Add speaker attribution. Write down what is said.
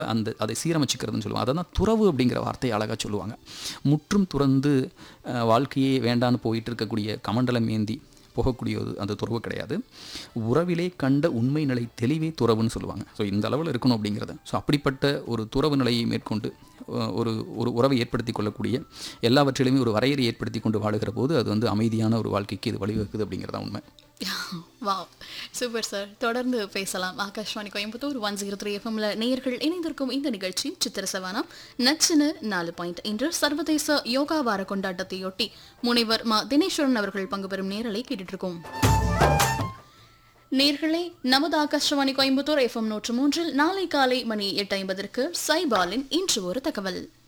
Speaker 1: அந்த அதை சீரமைச்சிக்கிறதுன்னு சொல்லுவாங்க அதை தான் துறவு அப்படிங்கிற வார்த்தையை அழகாக சொல்லுவாங்க முற்றும் துறந்து அஹ், வாழ்க்கையே வேண்டான்னு போயிட்டு இருக்கக்கூடிய கமண்டலம் ஏந்தி போகக்கூடியது அந்த துறவு கிடையாது உறவிலே கண்ட உண்மை நிலை தெளிவே துறவுன்னு சொல்லுவாங்க ஸோ இந்த அளவில் இருக்கணும் அப்படிங்கிறது ஸோ அப்படிப்பட்ட ஒரு துறவு நிலையை மேற்கொண்டு அஹ், ஒரு ஒரு உறவை ஏற்படுத்தி கொள்ளக்கூடிய எல்லாவற்றிலுமே ஒரு வரையறை ஏற்படுத்தி கொண்டு வாழுகிற போது அது வந்து அமைதியான ஒரு வாழ்க்கைக்கு இது வழிவகுக்குது அப்படிங்கிறதா உண்மை
Speaker 2: வாவ் சூப்பர் சார் தொடர்ந்து பேசலாம் Akashvani Coimbatore one zero three எஃப்எம்ல நேயர்கள் இணைந்திருக்கும் இந்த நிகழ்ச்சி சித்திர சவானம் நச்சின நாலு பாயிண்ட் இன்று சர்வதேச யோகா வார கொண்டாட்டத்தையொட்டி முனைவர் மா தினேஸ்வரன் அவர்கள் பங்கு பெறும் நேரலை கேட்டுட்டு இருக்கோம் நேர்களே நமது ஆகாஷ்வாணி கோயம்புத்தூர் எஃப்எம் நூற்று மூன்றில் நாளை காலை மணி எட்டு ஐம்பதற்கு சைபாலின் இன்று ஒரு தகவல்